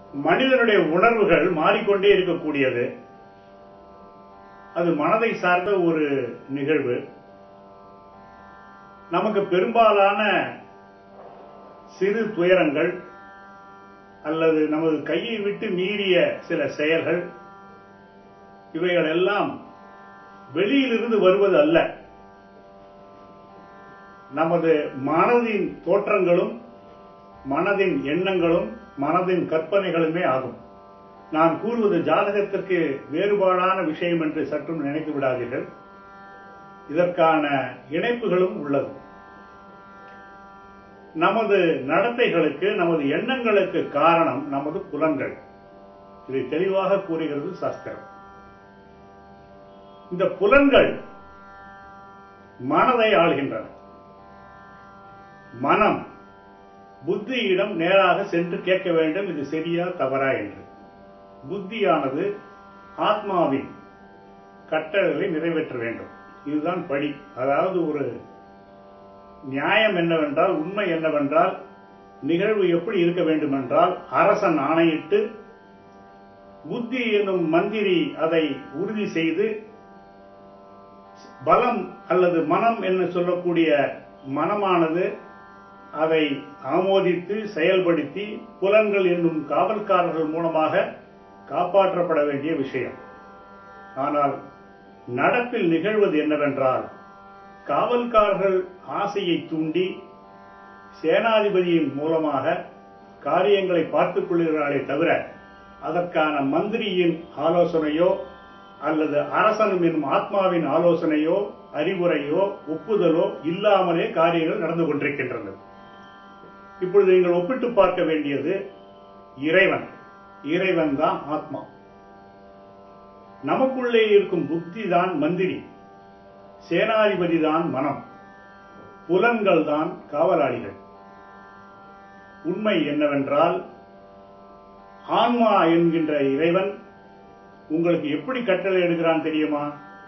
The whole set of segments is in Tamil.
மனிதனுடைய உணர்வுகள் மாறிக்கொண்டே இருக்கக்கூடியது அது மனதை சார்ந்த ஒரு நிகழ்வு நமக்கு பெரும்பாலான சிறு துயரங்கள் அல்லது நமது கையை விட்டு மீறிய சில செயல்கள் இவைகள் எல்லாம் வெளியிலிருந்து வருவது அல்ல நமது மனதின் தோற்றங்களும் மனதின் எண்ணங்களும் மனதின் கற்பனைகளுமே ஆகும் நான் கூறுவது ஜாதகத்திற்கு வேறுபாடான விஷயம் என்று சற்றும் நினைத்து விடாதீர்கள் இதற்கான இணைப்புகளும் உள்ளது நமது நடத்தைகளுக்கு நமது எண்ணங்களுக்கு காரணம் நமது புலன்கள் இதை தெளிவாக கூறுகிறது சாஸ்திரம் இந்த புலன்கள் மனதை ஆள்கின்றன மனம் புத்தியிடம் நேராக சென்று கேட்க வேண்டும் இது சரியா தவறா என்று புத்தியானது ஆத்மாவின் கட்டளைகளை நிறைவேற்ற வேண்டும் இதுதான் படி அதாவது ஒரு நியாயம் என்னவென்றால் உண்மை என்னவென்றால் நிகழ்வு எப்படி இருக்க வேண்டும் என்றால் அரசன் ஆணையிட்டு புத்தி என்னும் மந்திரி அதை உறுதி செய்து பலம் அல்லது மனம் என்று சொல்லக்கூடிய மனமானது அதை ஆமோதித்து செயல்படுத்தி புலன்கள் என்னும் காவல்காரர்கள் மூலமாக காப்பாற்றப்பட வேண்டிய விஷயம் ஆனால் நடப்பில் நிகழ்வது என்னவென்றால் காவல்காரர்கள் ஆசையை தூண்டி சேனாதிபதியின் மூலமாக காரியங்களை பார்த்துக் கொள்கிறார்களே தவிர அதற்கான மந்திரியின் ஆலோசனையோ அல்லது அரசனும் என்னும் ஆத்மாவின் ஆலோசனையோ அறிவுரையோ ஒப்புதலோ இல்லாமலே காரியங்கள் நடந்து கொண்டிருக்கின்றன இப்பொழுது நீங்கள் ஒப்பிட்டு பார்க்க வேண்டியது இறைவன் இறைவன் தான் ஆத்மா நமக்குள்ளே இருக்கும் புத்தி தான் மந்திரி சேனாதிபதி தான் மனம் புலன்கள் தான் காவலாளிகள் உண்மை என்னவென்றால் ஆன்மா என்கின்ற இறைவன் உங்களுக்கு எப்படி கட்டளை எடுக்கிறான் தெரியுமா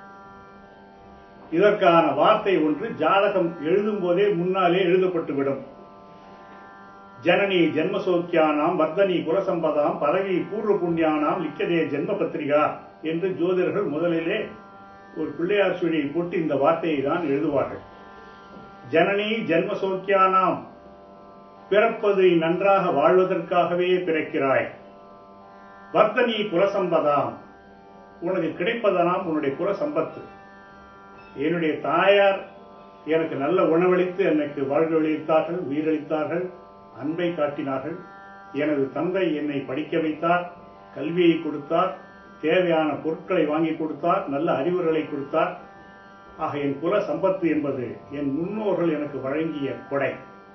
இதற்கான வார்த்தை ஒன்று ஜாதகம் எழுதும் போதே முன்னாலே எழுதப்பட்டுவிடும் ஜனனி ஜென்மசோக்கியானாம் வர்தனி குலசம்பதாம் பதவி பூர்வ புண்ணியானாம் லிக்கதே ஜென்ம பத்திரிகா என்று ஜோதிடர்கள் முதலிலே ஒரு பிள்ளையார் சுழியை போட்டு இந்த வார்த்தையை தான் எழுதுவார்கள் ஜனனி ஜென்மசோக்கியானாம் பிறப்பது நன்றாக வாழ்வதற்காகவே பிறக்கிறாய் வர்த்தனி குலசம்பதாம் உனக்கு கிடைப்பதெல்லாம் உன்னுடைய குல சம்பத்து என்னுடைய தாயார் எனக்கு நல்ல உணவளித்து எனக்கு வாழ்வழித்தார்கள் உயிரளித்தார்கள் அன்பை காட்டினார்கள் எனது தந்தை என்னை படிக்க வைத்தார் கல்வியை கொடுத்தார் தேவையான பொருட்களை வாங்கி கொடுத்தார் நல்ல அறிவுரைகளை கொடுத்தார் ஆக என் குல சம்பத்து என்பது என் முன்னோர்கள் எனக்கு வழங்கிய கொடை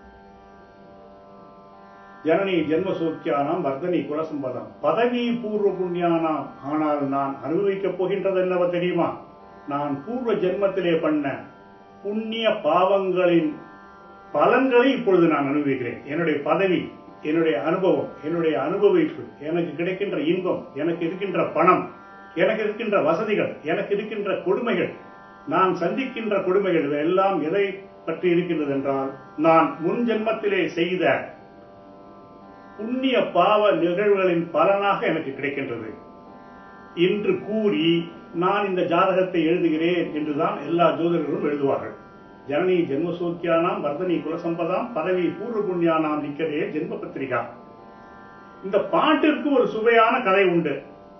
ஜனனி ஜென்மசூக்கியானாம் வர்தனி குலசம்பதம் பதவி பூர்வ புண்ணியானாம் ஆனால் நான் அனுபவிக்கப் போகின்றது என்னவோ தெரியுமா நான் பூர்வ ஜென்மத்திலே பண்ண புண்ணிய பாவங்களின் பலன்களை இப்பொழுது நான் அனுபவிக்கிறேன் என்னுடைய பதவி என்னுடைய அனுபவம் என்னுடைய அனுபவிப்பு எனக்கு கிடைக்கின்ற இன்பம் எனக்கு இருக்கின்ற பணம் எனக்கு இருக்கின்ற வசதிகள் எனக்கு இருக்கின்ற கொடுமைகள் நான் சந்திக்கின்ற கொடுமைகள் எல்லாம் எதை பற்றி இருக்கின்றது என்றால் நான் முன் ஜென்மத்திலே செய்த புண்ணிய பாவ நிகழ்வுகளின் பலனாக எனக்கு கிடைக்கின்றது என்று கூறி நான் இந்த ஜாதகத்தை எழுதுகிறேன் என்றுதான் எல்லா ஜோதிடர்களும் எழுதுவார்கள் ஜனனி ஜென்மசூக்கியானாம் வர்தனி குலசம்பதாம் பதவி பூர்வ புண்ணியானாம் நிக்கதே ஜென்ம பத்திரிகா இந்த பாட்டிற்கு ஒரு சுவையான கதை உண்டு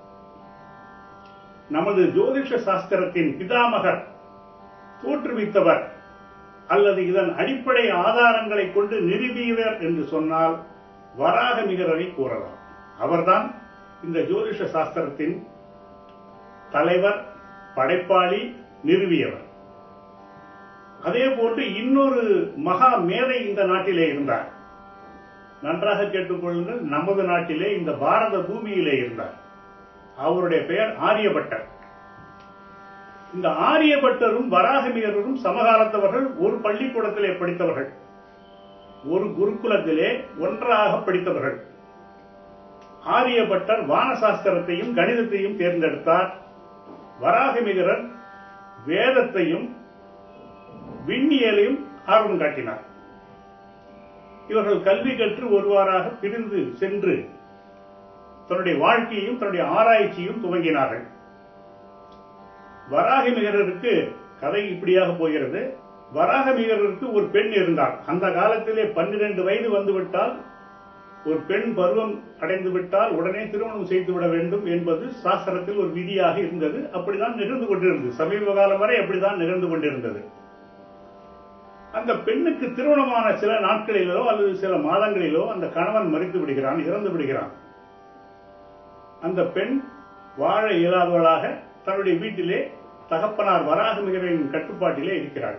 நமது ஜோதிஷ சாஸ்திரத்தின் பிதாமகர் தோற்றுவித்தவர் அல்லது இதன் அடிப்படை ஆதாரங்களை கொண்டு நிறுவியவர் என்று சொன்னால் வராகமிகரரை கூறலாம் அவர்தான் இந்த ஜோதிஷ சாஸ்திரத்தின் தலைவர் படைப்பாளி நிறுவியவர் அதே போன்று இன்னொரு மகா மேதை இந்த நாட்டிலே இருந்தார் நன்றாக கேட்டுக்கொள்ளுங்கள் நமது நாட்டிலே இந்த பாரத பூமியிலே இருந்தார் அவருடைய பெயர் ஆரியபட்டர் இந்த ஆரியபட்டரும் வராகமிகரும் சமகாலத்தவர்கள் ஒரு பள்ளிக்கூடத்திலே படித்தவர்கள் ஒரு குருகுலத்திலே ஒன்றாக படித்தவர்கள் ஆரியபட்டர் வானசாஸ்திரத்தையும் கணிதத்தையும் தேர்ந்தெடுத்தார் வராகமிகரர் வேதத்தையும் விண்ணியலையும் ஆர்வம் காட்டினார் இவர்கள் கல்வி கற்று ஒருவாறாக பிரிந்து சென்று தன்னுடைய வாழ்க்கையையும் தன்னுடைய ஆராய்ச்சியும் துவங்கினார்கள் வராகமிகரருக்கு கதை இப்படியாக போகிறது வராகமிகரருக்கு ஒரு பெண் இருந்தார் அந்த காலத்திலே பன்னிரண்டு வயது வந்துவிட்டால் ஒரு பெண் பருவம் அடைந்து விட்டால் உடனே திருமணம் செய்து விட வேண்டும் என்பது சாஸ்திரத்தில் ஒரு விதியாக இருந்தது அப்படிதான் நிகழ்ந்து கொண்டிருந்தது சமீப காலம் வரை அப்படிதான் நிகழ்ந்து கொண்டிருந்தது அந்த பெண்ணுக்கு திருமணமான சில நாட்களிலோ அல்லது சில மாதங்களிலோ அந்த கணவன் மறித்து விடுகிறான் இறந்து விடுகிறான் அந்த பெண் வாழ இயலாதவளாக தன்னுடைய வீட்டிலே தகப்பனார் வராகமிகரின் கட்டுப்பாட்டிலே இருக்கிறாள்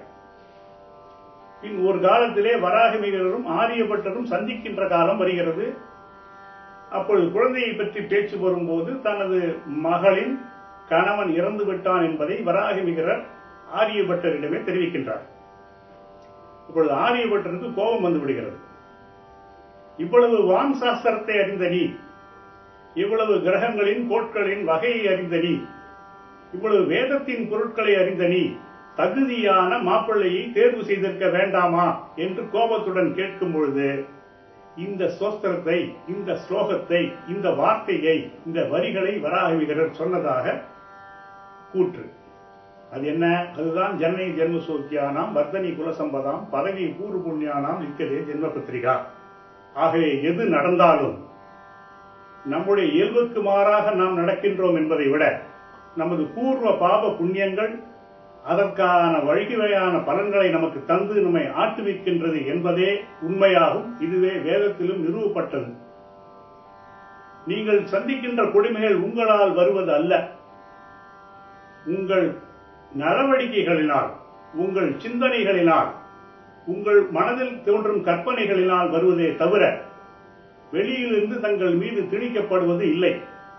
பின் ஒரு காலத்திலே வராகமிகரும் ஆரியப்பட்டரும் சந்திக்கின்ற காலம் வருகிறது அப்பொழுது குழந்தையை பற்றி பேச்சு வரும்போது தனது மகளின் கணவன் இறந்து விட்டான் என்பதை வராகமிகரர் ஆரியப்பட்டரிடமே தெரிவிக்கின்றார் இப்பொழுது ஆரியப்பட்டருக்கு கோபம் வந்து விடுகிறது இவ்வளவு வான் சாஸ்திரத்தை அறிந்த நீ இவ்வளவு கிரகங்களின் கோட்களின் வகையை அறிந்த நீ இவ்வளவு வேதத்தின் பொருட்களை அறிந்த நீ தகுதியான மாப்பிள்ளையை தேர்வு செய்திருக்க வேண்டாமா என்று கோபத்துடன் கேட்கும் பொழுது இந்த சோஸ்திரத்தை இந்த ஸ்லோகத்தை இந்த வார்த்தையை இந்த வரிகளை வராகவிகரர் சொன்னதாக கூற்று அது என்ன அதுதான் ஜனனி ஜென்ம சோக்கியானாம் வர்தனி குலசம்பதாம் பதவி பூர்வ புண்ணியானாம் நிற்கதே ஜென்ம பத்திரிகா ஆகவே எது நடந்தாலும் நம்முடைய இயல்புக்கு மாறாக நாம் நடக்கின்றோம் என்பதை விட நமது பூர்வ பாப புண்ணியங்கள் அதற்கான வழிவகையான பலன்களை நமக்கு தந்து நம்மை ஆட்டுவிக்கின்றது என்பதே உண்மையாகும் இதுவே வேதத்திலும் நிறுவப்பட்டது நீங்கள் சந்திக்கின்ற கொடுமைகள் உங்களால் வருவது அல்ல உங்கள் நடவடிக்கைகளினால் உங்கள் சிந்தனைகளினால் உங்கள் மனதில் தோன்றும் கற்பனைகளினால் வருவதே தவிர வெளியிலிருந்து தங்கள் மீது திணிக்கப்படுவது இல்லை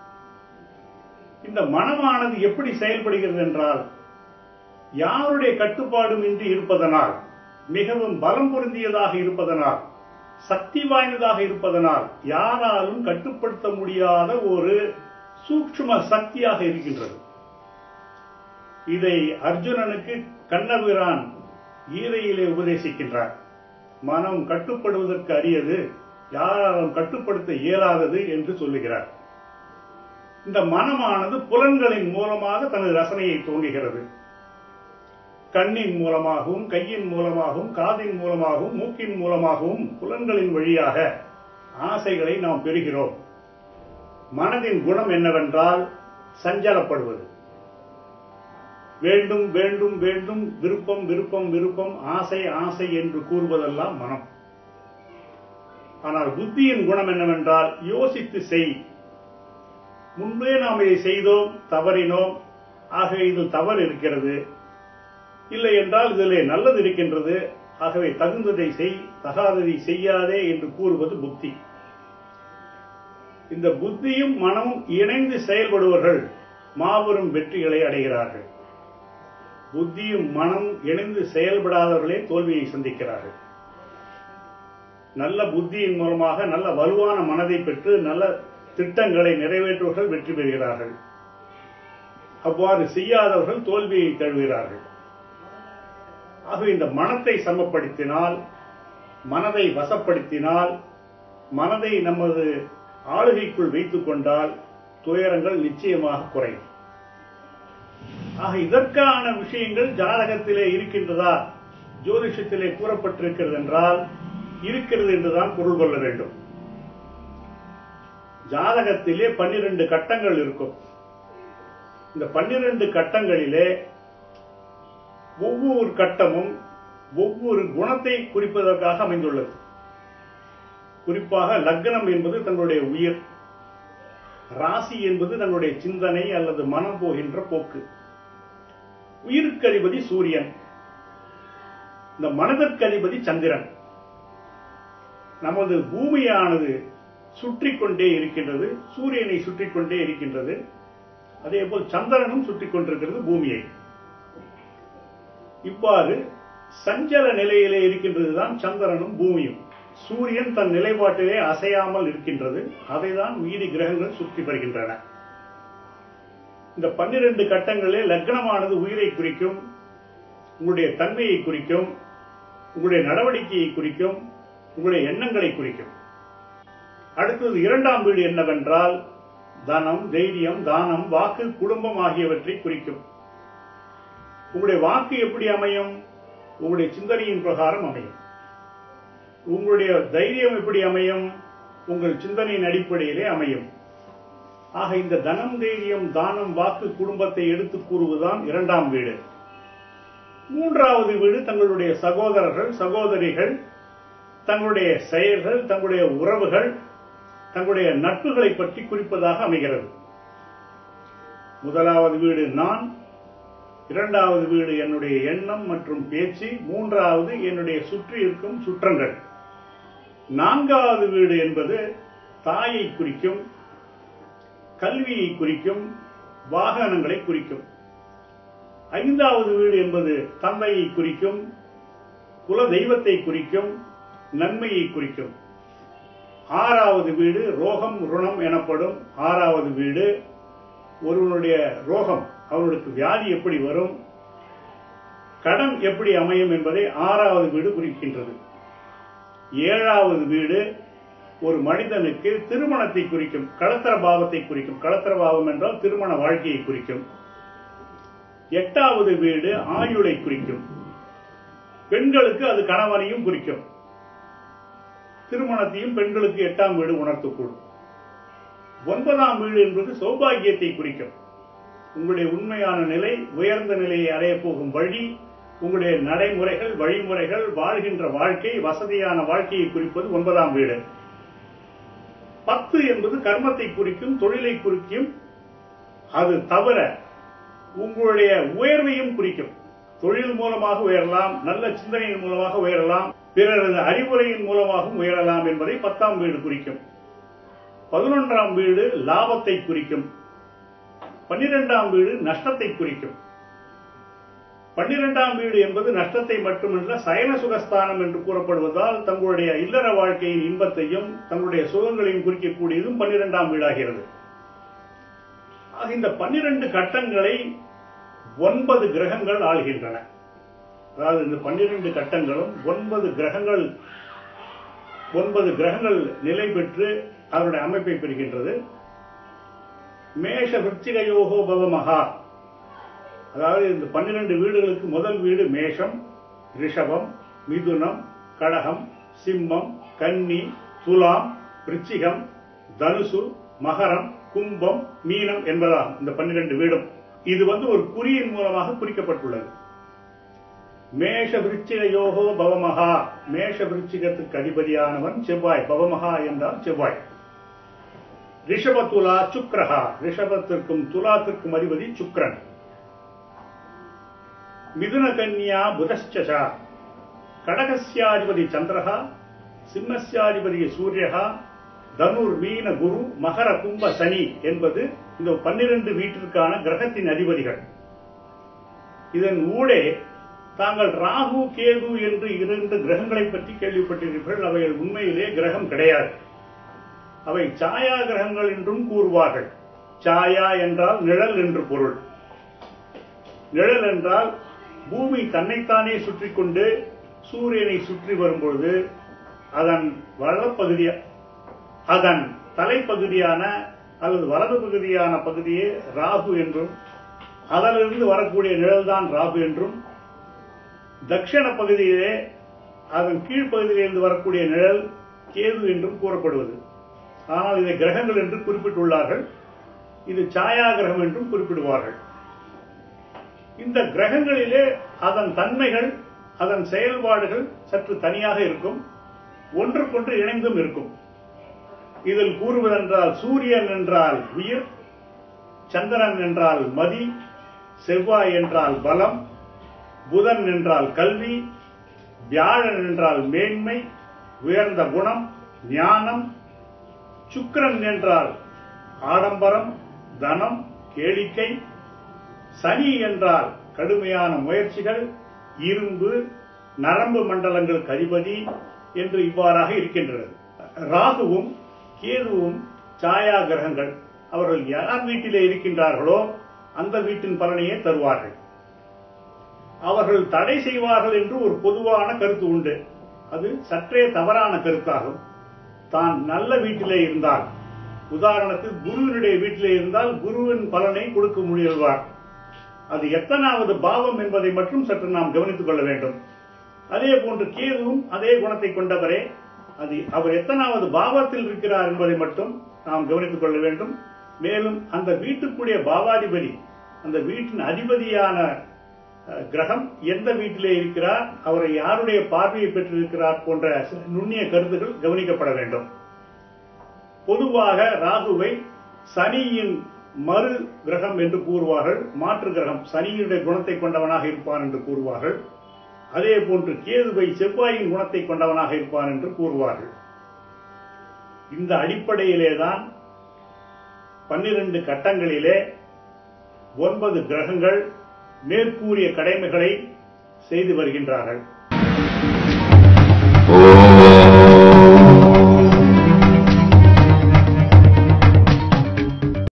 இந்த மனமானது எப்படி செயல்படுகிறது என்றால் யாருடைய கட்டுப்பாடும் இன்றி இருப்பதனால் மிகவும் பலம் பொருந்தியதாக இருப்பதனால் சக்தி வாய்ந்ததாக இருப்பதனால் யாராலும் கட்டுப்படுத்த முடியாத ஒரு சூக்ஷ்ம சக்தியாக இருக்கின்றது இதை அர்ஜுனனுக்கு கண்ணபிரான் கீதையிலே உபதேசிக்கின்றார் மனம் கட்டுப்படுவதற்கு அரியது யாராலும் கட்டுப்படுத்த இயலாதது என்று சொல்லுகிறார் இந்த மனமானது புலன்களின் மூலமாக தனது ரசனையை துவங்குகிறது கண்ணின் மூலமாகவும் கையின் மூலமாகவும் காதின் மூலமாகவும் மூக்கின் மூலமாகவும் புலன்களின் வழியாக ஆசைகளை நாம் பெறுகிறோம் மனதின் குணம் என்னவென்றால் சஞ்சலப்படுவது வேண்டும் வேண்டும் வேண்டும் விருப்பம் விருப்பம் விருப்பம் ஆசை ஆசை என்று கூறுவதெல்லாம் மனம் ஆனால் புத்தியின் குணம் என்னவென்றால் யோசித்து செய் முன்பே நாம் இதை செய்தோம் தவறினோம் ஆகவே இது தவறு இருக்கிறது இல்லை என்றால் இதிலே நல்லது இருக்கின்றது ஆகவே தகுந்ததை செய் தகாததை செய்யாதே என்று கூறுவது புத்தி இந்த புத்தியும் மனமும் இணைந்து செயல்படுவர்கள் மாபெரும் வெற்றிகளை அடைகிறார்கள் புத்தியும் மனம் இணைந்து செயல்படாதவர்களே தோல்வியை சந்திக்கிறார்கள் நல்ல புத்தியின் மூலமாக நல்ல வலுவான மனதை பெற்று நல்ல திட்டங்களை நிறைவேற்றுவர்கள் வெற்றி பெறுகிறார்கள் அவ்வாறு செய்யாதவர்கள் தோல்வியை தழுவுகிறார்கள் ஆகவே இந்த மனத்தை சமப்படுத்தினால் மனதை வசப்படுத்தினால் மனதை நமது ஆளுகைக்குள் வைத்துக் கொண்டால் துயரங்கள் நிச்சயமாக குறையும் ஆக இதற்கான விஷயங்கள் ஜாதகத்திலே இருக்கின்றதா ஜோதிஷத்திலே கூறப்பட்டிருக்கிறது என்றால் இருக்கிறது என்றுதான் பொருள் கொள்ள வேண்டும் ஜாதகத்திலே பன்னிரண்டு கட்டங்கள் இருக்கும் இந்த பன்னிரண்டு கட்டங்களிலே ஒவ்வொரு கட்டமும் ஒவ்வொரு குணத்தை குறிப்பதற்காக அமைந்துள்ளது குறிப்பாக லக்னம் என்பது தன்னுடைய உயிர் ராசி என்பது தன்னுடைய சிந்தனை அல்லது மனம் போகின்ற போக்கு உயிருக்கு அதிபதி சூரியன் இந்த மனதிற்கு அதிபதி சந்திரன் நமது பூமியானது சுற்றி கொண்டே இருக்கின்றது சூரியனை சுற்றி கொண்டே இருக்கின்றது அதே போல் சந்திரனும் சுற்றி கொண்டிருக்கிறது பூமியை இவ்வாறு சஞ்சல நிலையிலே இருக்கின்றதுதான் சந்திரனும் பூமியும் சூரியன் தன் நிலைப்பாட்டிலே அசையாமல் இருக்கின்றது அதைதான் உயிரி கிரகங்கள் சுற்றி வருகின்றன இந்த பன்னிரண்டு கட்டங்களிலே லக்னமானது உயிரை குறிக்கும் உங்களுடைய தன்மையை குறிக்கும் உங்களுடைய நடவடிக்கையை குறிக்கும் உங்களுடைய எண்ணங்களை குறிக்கும் அடுத்தது இரண்டாம் வீடு என்னவென்றால் தனம் தைரியம் தானம் வாக்கு குடும்பம் ஆகியவற்றை குறிக்கும் உங்களுடைய வாக்கு எப்படி அமையும் உங்களுடைய சிந்தனையின் பிரகாரம் அமையும் உங்களுடைய தைரியம் எப்படி அமையும் உங்கள் சிந்தனையின் அடிப்படையிலே அமையும் ஆக இந்த தனம் தைரியம் தானம் வாக்கு குடும்பத்தை எடுத்து கூறுவதுதான் இரண்டாம் வீடு மூன்றாவது வீடு தங்களுடைய சகோதரர்கள் சகோதரிகள் தங்களுடைய செயல்கள் தங்களுடைய உறவுகள் தங்களுடைய நட்புகளை பற்றி குறிப்பதாக அமைகிறது முதலாவது வீடு நான் இரண்டாவது வீடு என்னுடைய எண்ணம் மற்றும் பேச்சு மூன்றாவது என்னுடைய சுற்றி இருக்கும் சுற்றங்கள் நான்காவது வீடு என்பது தாயை குறிக்கும் கல்வியை குறிக்கும் வாகனங்களை குறிக்கும் ஐந்தாவது வீடு என்பது தந்தையை குறிக்கும் குல தெய்வத்தை குறிக்கும் நன்மையை குறிக்கும் ஆறாவது வீடு ரோகம் ருணம் எனப்படும் ஆறாவது வீடு ஒருவனுடைய ரோகம் அவர்களுக்கு வியாதி எப்படி வரும் கடன் எப்படி அமையும் என்பதை ஆறாவது வீடு குறிக்கின்றது ஏழாவது வீடு ஒரு மனிதனுக்கு திருமணத்தை குறிக்கும் களத்திர பாவத்தை குறிக்கும் களத்திர பாவம் என்றால் திருமண வாழ்க்கையை குறிக்கும் எட்டாவது வீடு ஆயுளை குறிக்கும் பெண்களுக்கு அது கணவனையும் குறிக்கும் திருமணத்தையும் பெண்களுக்கு எட்டாம் வீடு உணர்த்தக்கூடும் ஒன்பதாம் வீடு என்பது சௌபாகியத்தை குறிக்கும் உங்களுடைய உண்மையான நிலை உயர்ந்த நிலையை அடைய போகும் வழி உங்களுடைய நடைமுறைகள் வழிமுறைகள் வாழ்கின்ற வாழ்க்கை வசதியான வாழ்க்கையை குறிப்பது ஒன்பதாம் வீடு பத்து என்பது கர்மத்தை குறிக்கும் தொழிலை குறிக்கும் அது தவிர உங்களுடைய உயர்வையும் குறிக்கும் தொழில் மூலமாக உயரலாம் நல்ல சிந்தனையின் மூலமாக உயரலாம் பிறரது அறிவுரையின் மூலமாகவும் உயரலாம் என்பதை பத்தாம் வீடு குறிக்கும் பதினொன்றாம் வீடு லாபத்தை குறிக்கும் பன்னிரெண்டாம் வீடு நஷ்டத்தை குறிக்கும் பன்னிரெண்டாம் வீடு என்பது நஷ்டத்தை மட்டுமல்ல சயன சுகஸ்தானம் என்று கூறப்படுவதால் தங்களுடைய இல்லற வாழ்க்கையின் இன்பத்தையும் தங்களுடைய சுகங்களையும் குறிக்கக்கூடியதும் பன்னிரெண்டாம் வீடாகிறது ஆக இந்த பன்னிரண்டு கட்டங்களை ஒன்பது கிரகங்கள் ஆள்கின்றன அதாவது இந்த பன்னிரண்டு கட்டங்களும் ஒன்பது கிரகங்கள் ஒன்பது கிரகங்கள் நிலை பெற்று அதனுடைய அமைப்பை பெறுகின்றது மேஷ விருச்சிகயோகோ பவமகா அதாவது இந்த பன்னிரண்டு வீடுகளுக்கு முதல் வீடு மேஷம் ரிஷபம் மிதுனம் கடகம் சிம்மம் கன்னி துலாம் விருச்சிகம் தனுசு மகரம் கும்பம் மீனம் என்பதாகும் இந்த பன்னிரண்டு வீடும் இது வந்து ஒரு குறியின் மூலமாக குறிக்கப்பட்டுள்ளது மேஷ விருச்சிக யோகோ பவமகா மேஷ விருச்சிகத்துக்கு அதிபதியானவன் செவ்வாய் பவமகா என்றால் செவ்வாய் ரிஷப துலா சுக்ரஹா ரிஷபத்திற்கும் துலாத்திற்கும் அதிபதி சுக்ரன் மிதுன கன்யா புதச்சா கடகஸ்யாதிபதி சந்திரஹா சிம்மஸ்யாதிபதி சூரியஹா தனுர் மீன குரு மகர கும்ப சனி என்பது இந்த பன்னிரண்டு வீட்டிற்கான கிரகத்தின் அதிபதிகள் இதன் ஊடே தாங்கள் ராகு கேது என்று இரண்டு கிரகங்களை பற்றி கேள்விப்பட்டிருப்பீர்கள் அவைகள் உண்மையிலே கிரகம் கிடையாது அவை சாயா கிரகங்கள் என்றும் கூறுவார்கள் சாயா என்றால் நிழல் என்று பொருள் நிழல் என்றால் பூமி தன்னைத்தானே சுற்றி கொண்டு சூரியனை சுற்றி வரும்பொழுது அதன் வளப்பகுதி அதன் தலைப்பகுதியான அல்லது வலது பகுதியான பகுதியே ராகு என்றும் அதிலிருந்து வரக்கூடிய நிழல்தான் ராகு என்றும் தட்சிண பகுதியிலே அதன் கீழ்ப்பகுதியிலிருந்து வரக்கூடிய நிழல் கேது என்றும் கூறப்படுவது ஆனால் இதை கிரகங்கள் என்று குறிப்பிட்டுள்ளார்கள் இது சாயா கிரகம் என்றும் குறிப்பிடுவார்கள் இந்த கிரகங்களிலே அதன் தன்மைகள் அதன் செயல்பாடுகள் சற்று தனியாக இருக்கும் ஒன்றுக்கொன்று இணைந்தும் இருக்கும் இதில் கூறுவதென்றால் சூரியன் என்றால் உயிர் சந்திரன் என்றால் மதி செவ்வாய் என்றால் பலம் புதன் என்றால் கல்வி வியாழன் என்றால் மேன்மை உயர்ந்த குணம் ஞானம் சுக்கிரன் என்றால் ஆடம்பரம் தனம் கேளிக்கை சனி என்றால் கடுமையான முயற்சிகள் இரும்பு நரம்பு மண்டலங்களுக்கு அதிபதி என்று இவ்வாறாக இருக்கின்றது ராகுவும் கேதுவும் சாயா கிரகங்கள் அவர்கள் யார் வீட்டிலே இருக்கின்றார்களோ அந்த வீட்டின் பலனையே தருவார்கள் அவர்கள் தடை செய்வார்கள் என்று ஒரு பொதுவான கருத்து உண்டு அது சற்றே தவறான கருத்தாகும் தான் நல்ல வீட்டிலே இருந்தால் உதாரணத்துக்கு குருவினுடைய வீட்டிலே இருந்தால் குருவின் பலனை கொடுக்க முயல்வார் அது எத்தனாவது பாவம் என்பதை மட்டும் சற்று நாம் கவனித்துக் கொள்ள வேண்டும் அதே போன்று கேதுவும் அதே குணத்தை கொண்டவரே அது அவர் எத்தனாவது பாவத்தில் இருக்கிறார் என்பதை மட்டும் நாம் கவனித்துக் கொள்ள வேண்டும் மேலும் அந்த வீட்டுக்குரிய பாவாதிபதி அந்த வீட்டின் அதிபதியான அஹ், கிரகம் எந்த வீட்டிலே இருக்கிறார் அவரை யாருடைய பார்வையை பெற்றிருக்கிறார் போன்ற சில நுண்ணிய கருத்துகள் கவனிக்கப்பட வேண்டும் பொதுவாக ராகுவை சனியின் மறு கிரகம் என்று கூறுவார்கள் மாற்று கிரகம் சனியினுடைய குணத்தை கொண்டவனாக இருப்பான் என்று கூறுவார்கள் அதே போன்று கேதுவை செவ்வாயின் குணத்தை கொண்டவனாக இருப்பான் என்று கூறுவார்கள் இந்த அடிப்படையிலேதான் பன்னிரண்டு கட்டங்களிலே ஒன்பது கிரகங்கள் மேற்கூறிய கடமைகளை செய்து வருகின்றார்கள் ஓம்